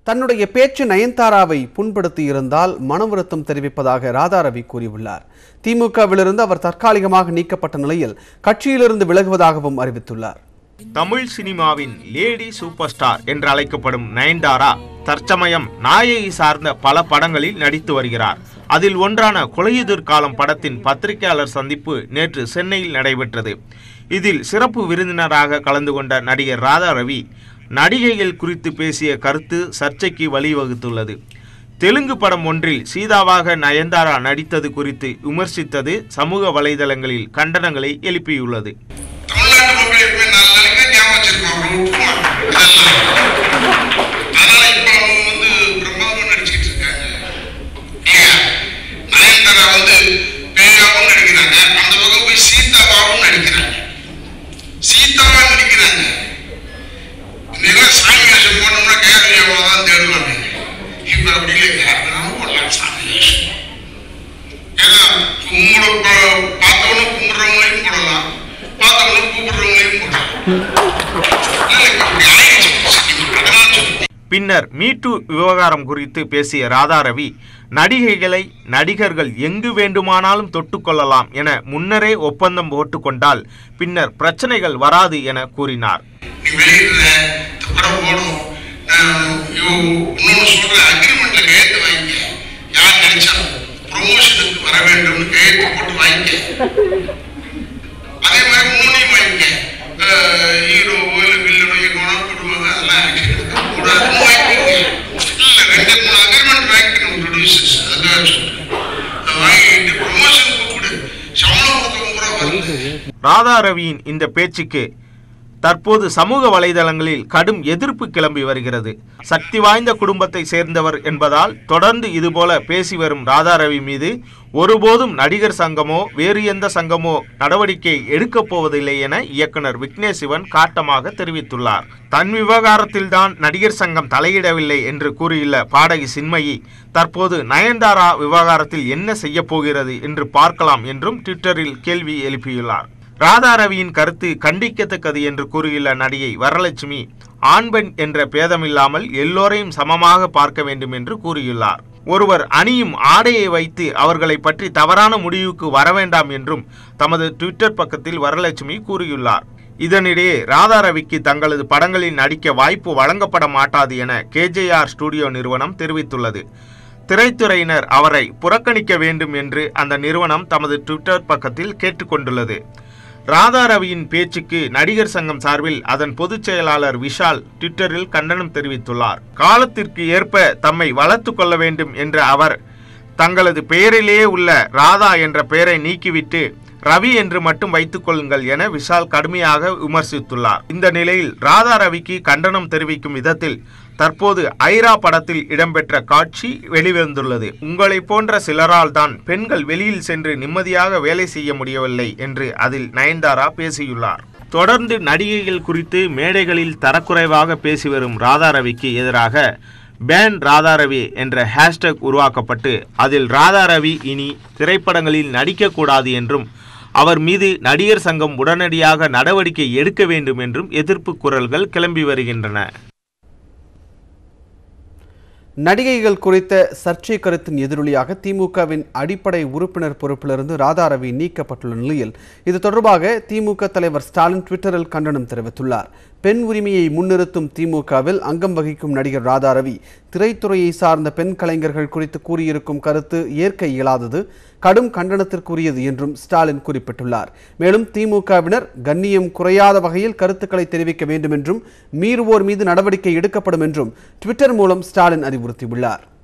தன்னுடைய பேச்சு நயன்தாராவை புண்படுத்தி இருந்தால் மனவருத்தம் தெரிவிப்பதாக ராதாரவி கூறியுள்ளார் திமுகவிலிருந்து அவர் தற்காலிகமாக நீக்கப்பட்ட நிலையில் கட்சியிலிருந்து விலகுவதாகவும் அறிவித்துள்ளார் தமிழ் சினிமாவின் லேடி சூப்பர் ஸ்டார் என்று அழைக்கப்படும் நயன்தாரா தற்சமயம் நாயகி சார்ந்த பல படங்களில் நடித்து வருகிறார் அதில் ஒன்றான கொலையுதிர் காலம் படத்தின் பத்திரிகையாளர் சந்திப்பு நேற்று சென்னையில் நடைபெற்றது இதில் சிறப்பு விருந்தினராக கலந்து கொண்ட நடிகர் ராதா ரவி நடிகைகள் குறித்து பேசிய கருத்து சர்ச்சைக்கு வழிவகுத்துள்ளது தெலுங்கு படம் ஒன்றில் சீதாவாக நயன்தாரா நடித்தது குறித்து விமர்சித்தது சமூக வலைதளங்களில் கண்டனங்களை எழுப்பியுள்ளது தமிழ்நாட்டு மக்கள் எப்பவுமே நாலு நாளைக்கு ஞாபகம் வச்சிருக்கோம் அப்புறம் விட்டுருவாங்க இதெல்லாம் அதனால இப்ப அவங்க வந்து பிரம்மாவும் நடிச்சுக்கிட்டு இருக்காங்க ஏன் நயன்தாரா வந்து பேயாவும் நடிக்கிறாங்க அந்த பக்கம் போய் சீதாவாவும் நடிக்கிறாங்க சீதாவா நடிக்கிறாங்க இன்னைக்கு சாமி வேஷம் போனோம்னா கேரளியாவை தான் தேடுவாங்க இப்ப அப்படி இல்லை யாருனாலும் போடலாம் சாமி வேஷம் ஏன்னா கும்பிட பார்த்தவனும் கும்பிடுறவங்களையும் போடலாம் பார்த்தவனும் கூப்பிடுறவங்களையும் போடலாம் இல்ல, இப்ப அப்படி ஆயிடுச்சு. அதனால சொல்றேன். பின்னர் மீட்டு விவகாரம் குறித்து பேசிய ராதாரவி நடிகைகளை நடிகர்கள் எங்கு வேண்டுமானாலும் தொட்டுக்கொள்ளலாம் என முன்னரே ஒப்பந்தம் போட்டுக்கொண்டால் பின்னர் பிரச்சனைகள் வராது என கூறினார் நீ வெளியிடுற இந்த படம் போடும் நான் ஐயோ, இன்னொன்னு சொல்றேன் அக்ரிமெண்ட்ல கையெழுத்து வாங்கிக்க யார் நடிச்சாலும் ப்ரொமோஷனுக்கு வர வேண்டும்னு கையெழுத்து போட்டு வாங்கிக்க அதே மாதிரி இன்னொன்னையும் வாங்கிக்க ஹீரோ இல்ல வில்லனோ எங்கோனா போடுவாங்க அதெல்லாம் எனக்கு கூடாதுன்னு வாங்கிக்கோங்க இல்ல ரெண்டு மூணு அக்ரிமெண்ட் வாங்கிக்கணும் ப்ரொடியூசர்ஸ் அதுக்காக சொல்றேன் அதை வாங்கிட்டு ப்ரொமோஷன் கூப்பிடு சம்பளம் கொடுத்தவங்க கூட வருது ராதா ரவியின் இந்த பேச்சுக்கு தற்போது சமூக வலைதளங்களில் கடும் எதிர்ப்பு கிளம்பி வருகிறது சக்தி வாய்ந்த குடும்பத்தை சேர்ந்தவர் என்பதால் தொடர்ந்து இதுபோல பேசி வரும் ராதா ரவி மீது ஒருபோதும் நடிகர் சங்கமோ வேறு எந்த சங்கமோ நடவடிக்கை எடுக்கப் போவதில்லை என இயக்குனர் விக்னேஷ் சிவன் காட்டமாக தெரிவித்துள்ளார் தன் விவகாரத்தில்தான் நடிகர் சங்கம் தலையிடவில்லை என்று கூறியுள்ள பாடகி சின்மயி தற்போது நயன்தாரா விவகாரத்தில் என்ன செய்யப் போகிறது என்று பார்க்கலாம் என்றும் ட்விட்டரில் கேள்வி எழுப்பியுள்ளார் ராதா ரவியின் கருத்து கண்டிக்கத்தக்கது என்று கூறியுள்ள நடிகை வரலட்சுமி ஆண் பெண் என்ற பேதமில்லாமல் எல்லோரையும் சமமாக பார்க்க வேண்டும் என்று கூறியுள்ளார் ஒருவர் அணியும் ஆடையை வைத்து அவர்களை பற்றி தவறான முடிவுக்கு வர வேண்டாம் என்றும் தமது ட்விட்டர் பக்கத்தில் வரலட்சுமி கூறியுள்ளார் இதனிடையே ராதா ரவிக்கு தங்களது படங்களில் நடிக்க வாய்ப்பு வழங்கப்பட மாட்டாது என கேஜேஆர் ஸ்டுடியோ நிறுவனம் தெரிவித்துள்ளது திரைத்துறையினர் அவரை புறக்கணிக்க வேண்டும் என்று அந்த நிறுவனம் தமது ட்விட்டர் பக்கத்தில் கேட்டுக்கொண்டுள்ளது ராதா ரவியின் பேச்சுக்கு நடிகர் சங்கம் சார்பில் அதன் பொதுச் செயலாளர் விஷால் ட்விட்டரில் கண்டனம் தெரிவித்துள்ளார் காலத்திற்கு ஏற்ப தம்மை வளர்த்து கொள்ள வேண்டும் என்ற அவர் தங்களது பெயரிலேயே உள்ள ராதா என்ற பெயரை நீக்கிவிட்டு ரவி என்று மட்டும் வைத்துக் கொள்ளுங்கள் என விஷால் கடுமையாக விமர்சித்துள்ளார் இந்த நிலையில் ராதா ரவிக்கு கண்டனம் தெரிவிக்கும் விதத்தில் தற்போது ஐரா படத்தில் இடம்பெற்ற காட்சி வெளிவந்துள்ளது உங்களை போன்ற சிலரால் தான் பெண்கள் வெளியில் சென்று நிம்மதியாக வேலை செய்ய முடியவில்லை என்று அதில் நயன்தாரா பேசியுள்ளார் தொடர்ந்து நடிகைகள் குறித்து மேடைகளில் தரக்குறைவாக பேசி வரும் ராதா ரவிக்கு எதிராக பேன் ராதாரவி என்ற ஹேஷ்டேக் உருவாக்கப்பட்டு அதில் ராதாரவி இனி திரைப்படங்களில் நடிக்கக்கூடாது என்றும் அவர் மீது நடிகர் சங்கம் உடனடியாக நடவடிக்கை எடுக்க வேண்டும் என்றும் எதிர்ப்பு குரல்கள் கிளம்பி வருகின்றன நடிகைகள் குறித்த சர்ச்சை கருத்தின் எதிரொலியாக திமுகவின் அடிப்படை உறுப்பினர் பொறுப்பிலிருந்து ராதாரவி நீக்கப்பட்டுள்ள நிலையில் இது தொடர்பாக திமுக தலைவர் ஸ்டாலின் ட்விட்டரில் கண்டனம் தெரிவித்துள்ளார் பெண் உரிமையை முன்னிறுத்தும் திமுகவில் அங்கம் வகிக்கும் நடிகர் ராதாரவி திரைத்துறையை சார்ந்த பெண் கலைஞர்கள் குறித்து கூறியிருக்கும் கருத்து ஏற்க இயலாதது கடும் கண்டனத்திற்குரியது என்றும் ஸ்டாலின் குறிப்பிட்டுள்ளார் மேலும் திமுகவினர் கண்ணியம் குறையாத வகையில் கருத்துக்களை தெரிவிக்க வேண்டும் என்றும் மீறுவோர் மீது நடவடிக்கை எடுக்கப்படும் என்றும் ட்விட்டர் மூலம் ஸ்டாலின் அறிவுறுத்தியுள்ளார்